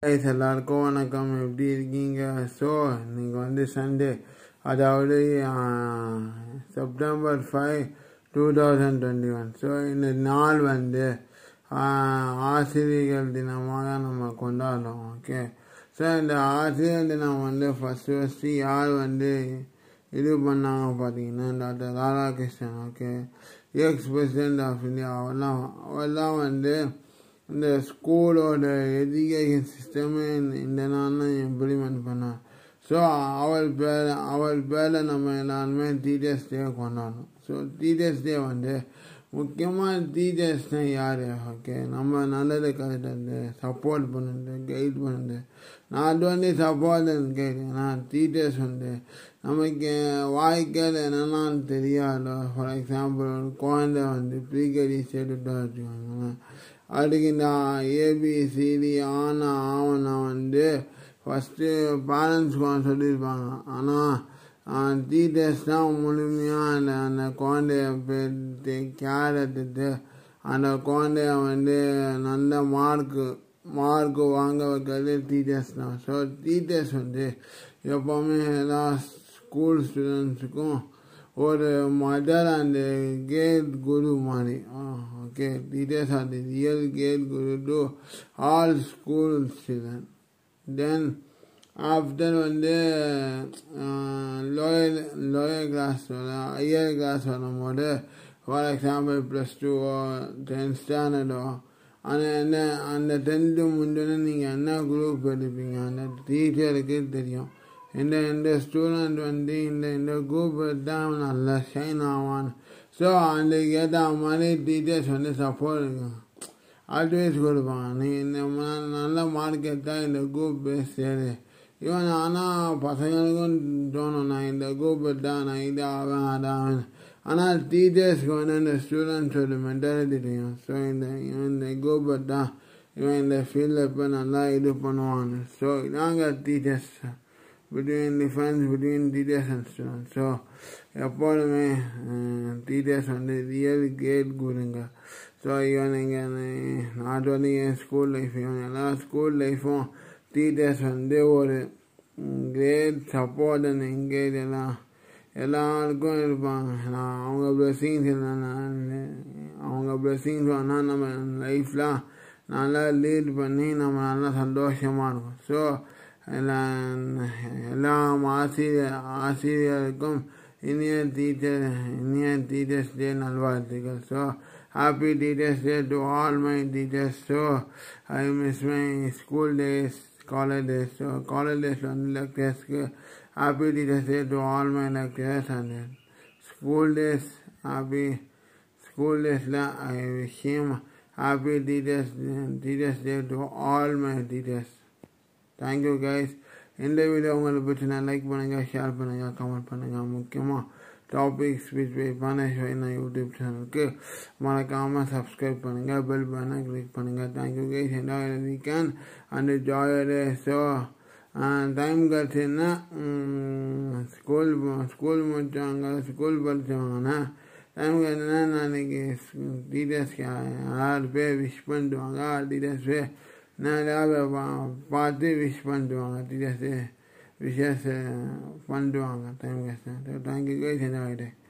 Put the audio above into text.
guys எல்லாருக்கும் வணக்கம் எப்படி இருக்கீங்க ஸோ இன்னைக்கு வந்து சண்டே அதாவது September five two thousand twenty one so இந்த நாள் வந்து ஆஹ், ஆசிரியர்கள் தினமாக நம்ம கொண்டாடுறோம் ஓகே ஸோ இந்த ஆசிரியர் தினம் வந்து ஃபஸ்ட்டு ஃபஸ்ட்டு யார் வந்து இது பண்ணாங்க பார்த்தீங்கன்னா doctor Radhakrishnan okay ex president of India அவெல்லாம் அவெல்லாம் வந்து இந்த ஸ்கூலோட எஜுகேஷன் சிஸ்டமே இந்த நாள் தான் இம்ப்ளிமெண்ட் பண்ணார் ஸோ அவள் பேர் அவள் பேரில் நம்ம எல்லாருமே டீச்சர்ஸ் டே கொண்டாடணும் ஸோ டீச்சர்ஸ் டே வந்து முக்கியமாக டீச்சர்ஸ்னால் யார் ஓகே நம்ம நல்லது கரெக்டாக சப்போர்ட் பண்ணுது கைட் பண்ணுது நான் வந்து சப்போர்ட் அண்ட் கைட் ஏன்னா டீச்சர்ஸ் வந்து நமக்கு வாழ்க்கையில் என்னென்னு தெரியாது ஃபார் எக்ஸாம்பிள் ஒரு குழந்தை வந்து ப்ரீகடி சேர்த்துட்டா வச்சுக்கோங்களேன் அதுக்கு இந்த ஏபிசிடி ஆனா ஆவணா வந்து ஃபஸ்ட்டு பேரண்ட்ஸ்க்கு சொல்லியிருப்பாங்க ஆனால் டீச்சர்ஸ் தான் முழுமையாக அந்த அந்த குழந்தைய போய் கேர் எடுத்துட்டு அந்த குழந்தைய வந்து நல்ல மார்க்கு மார்க்கு வாங்க வைக்கிறது டீச்சர்ஸ் தான் ஸோ டீச்சர்ஸ் வந்து எப்போவுமே எல்லா ஸ்கூல் ஸ்டூடெண்ட்ஸுக்கும் ஒரு மதர் அண்ட் கேட் குரு மாதிரி okay teachers are the real great guru to all school student then after வந்து lower lower class higher class வரும்போது ஃபார் எக்ஸாம்பிள் ப்ளஸ் டூவோ டென்த் ஸ்டாண்டர்டோ அந்த என்ன அந்த டென்த்து முடிஞ்சோடனே நீங்கள் என்ன குரூப் எடுப்பீங்க அந்த டீச்சருக்கு தெரியும் இந்த இந்த ஸ்டூடெண்ட் வந்து இந்த இந்த குரூப் தான் நல்லா ஷைன் ஆவான் ஸோ அதுக்கு ஏற்ற மாதிரி டீச்சர்ஸ் வந்து சப்போர்ட் இருக்கும் அட்வைஸ் கொடுப்பாங்க நீ இந்த மா- நல்ல மார்க் எடுத்தால் இந்த குரூப் சரி இவன் ஆனால் பசங்களுக்கும் தோணும் நான் இந்த குரூப் எடுத்தால் நான் இது ஆவேன் அதாவேன் ஆனால் டீச்சர்ஸ்க்கு வந்து இந்த ஸ்டூடெண்ட்ஸோட மென்டாலிட்டி தெரியும் ஸோ இந்த இவன் இந்த குரூப் எடுத்தால் இவன் இந்த ஃபீல்டில் போய் நல்லா இது பண்ணுவான் ஸோ இதாங்க teachers between difference between teachers and students so எப்போதுமே டீச்சர்ஸ் வந்து ரியல் கேட் குருங்க ஸோ இவன் நீங்கள் நாட் ஒன்லி என் ஸ்கூல் லைஃப் இவன் எல்லா ஸ்கூல் லைஃப்பும் டீச்சர்ஸ் வந்து ஒரு கிரேட் சப்போர்ட் அண்ட் என்கேஜ் எல்லாம் எல்லாருக்கும் இருப்பாங்க நான் அவங்க பிளெஸிங்ஸ் அவங்க பிளெஸிங்ஸ் வந்தால் நம்ம லைஃப்லாம் நல்லா லீட் பண்ணி நம்ம நல்லா சந்தோஷமாக இருக்கும் ஸோ எல்லா எல்லா ஆசிரியர் ஆசிரியருக்கும் இனிய டீச்சர் இனிய டீச்சர்ஸ் டே நல்வாழ்த்துக்கள் so happy teachers day to all my teachers so I miss my school days college days so college டேஸில் வந்து லெக்சர்ஸ்க்கு happy teachers day to all my lectures and school days happy school டேஸில் I wish him happy teachers teachers day to all my teachers thank you guys இந்த video உங்களுக்கு பிடிச்சினா like பண்ணுங்கள் share பண்ணுங்கள் comment பண்ணுங்கள் முக்கியமாக topics which by Baneswari YouTube சேனலுக்கு மறக்காமல் சப்ஸ்கிரைப் பண்ணுங்கள் பெல் பட்டனை கிளிக் பண்ணுங்கள் தேங்க்யூ கைஸ் என்ன வீக்கெண்ட் அண்ட் ஜாயர் ஸோ டைம் கிடச்சின்னா ஸ்கூல் ஸ்கூல் முடிச்சவங்க ஸ்கூல் படித்தவங்கன்னா டைம் கிடச்சுன்னா நாளைக்கு டீச்சர்ஸ்க்கு யார் பேர் விஷ் பண்ணிடுவாங்க டீச்சர்ஸ் பேர் நிறையா பார்த்து விஷ் பண்ணிடுவாங்க டீச்சர்ஸு விஷஸ் பண்ணிடுவாங்க டைம் கிடச்சா தேங்க்யூ கைஸ் என்ன